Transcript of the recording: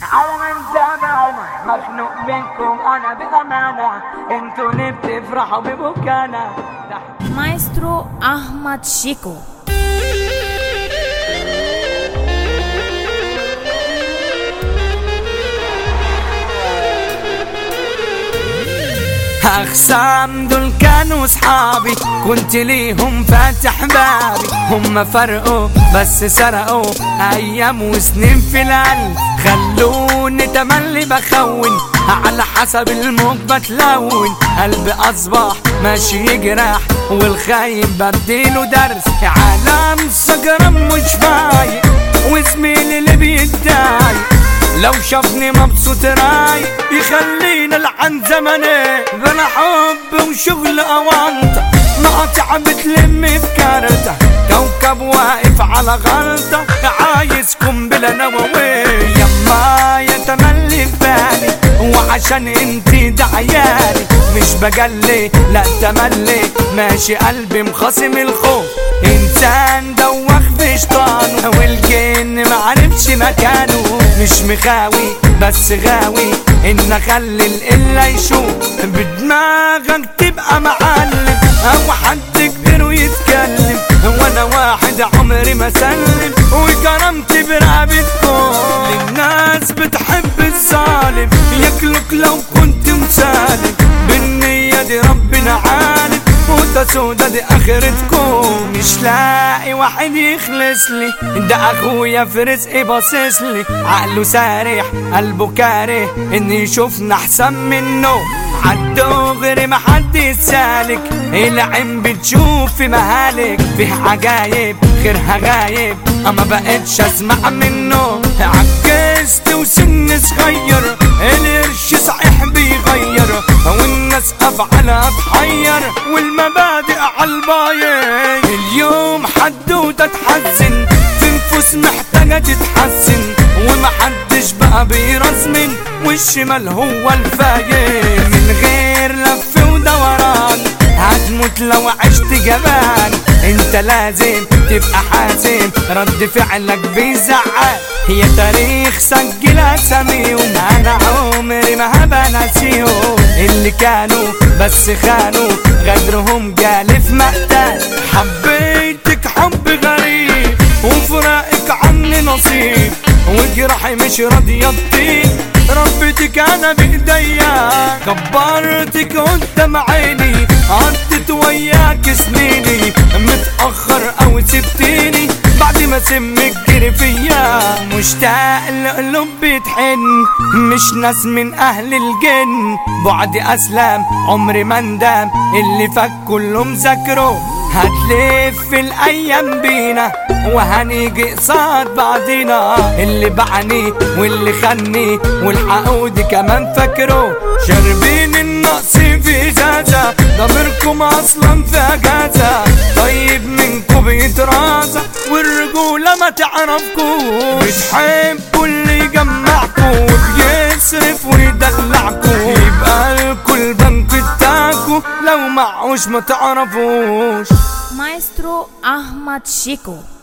على من زمانة مخنوق منكم انا بامانة انتوا اللي بتفرحوا ببكانا Maestro Ahmad Chico. اخصام دول كانوا صحابي كنت ليهم فاتح بابي هم فرقوا بس سرقوا ايام وسنين في القلب خلوني تملي بخون على حسب الموج بتلون قلبي اصبح ماشي يجرح والخايب بديله درس عالم سجران مش فايق وزميلي اللي بيتضايق لو شافني مبسوط رايق يخلينا لعن زمني بلا حب وشغل اوانطة مقاطع بتلم بكارته كوكب واقف على غلطة عايزكم بلا نووي يما يتملي في بالي وعشان انتي دعيالي مش بجلي لا تملي ماشي قلبي مخاصم الخوف انسان دوخ في شيطانه والجن معرفش مكانه مش مخاوي بس غاوي ان اخلي القله يشوف بدماغك تبقى معلم او حد كبير ويتكلم وانا واحد عمري ما سلم وكرمت برقبتكم للناس بتحب الظالم ياكلك لو كنت مسالم بالنية دي ربنا عالم موتة سودا دي اخرتكم مش لاقي واحد يخلص لي ده اخويا في رزقي باصص لي عقله سارح قلبه كاره ان يشوفنا احسن منه عالدغري محد يسالك العين بتشوف في مهالك فيه عجايب خيرها غايب اما بقتش اسمع منه عجزت وسن صغير القرش صحيح بيغير والناس افعالها تحير والمبادئ عالباين اليوم حدوته تحزن في نفوس محتاجه تتحسن ومحدش بقى بيرزمن والشمال هو الفايز من غير لف ودوران هتموت لو عشت جبان انت لازم تبقى حازم رد فعلك بيزعل هي تاريخ سجل اساميهم انا عمري ما هبقى ناسيهم اللي كانوا بس خانوا غدرهم جالي في مقتل حبيتك حب غريب وفراقك عني نصيب وجرحي مش راضية تطيب ربتك انا بايديا كبرتك قدام عيني قضيت وياك سنيني متأخر او سبتيني بعد ما سمك جري فيا مشتاق لقلوب بتحن مش ناس من اهل الجن بعد اسلام عمري ما ندم اللي فات كله مذاكره هتلف الايام بينا وهنيجي قصاد بعضينا اللي بعني واللي خني والحقودي كمان فاكره شاربين النقص في ازازه ضميركم اصلا في اجازه طيب منكم بيترازى والرجوله ما تعرفكوش بتحبوا اللي يجمعكوا وبيصرف ويدلعكوا يبقى الكل بنك بتاعكوا لو معوش ما تعرفوش Maestro Ahmad Chico.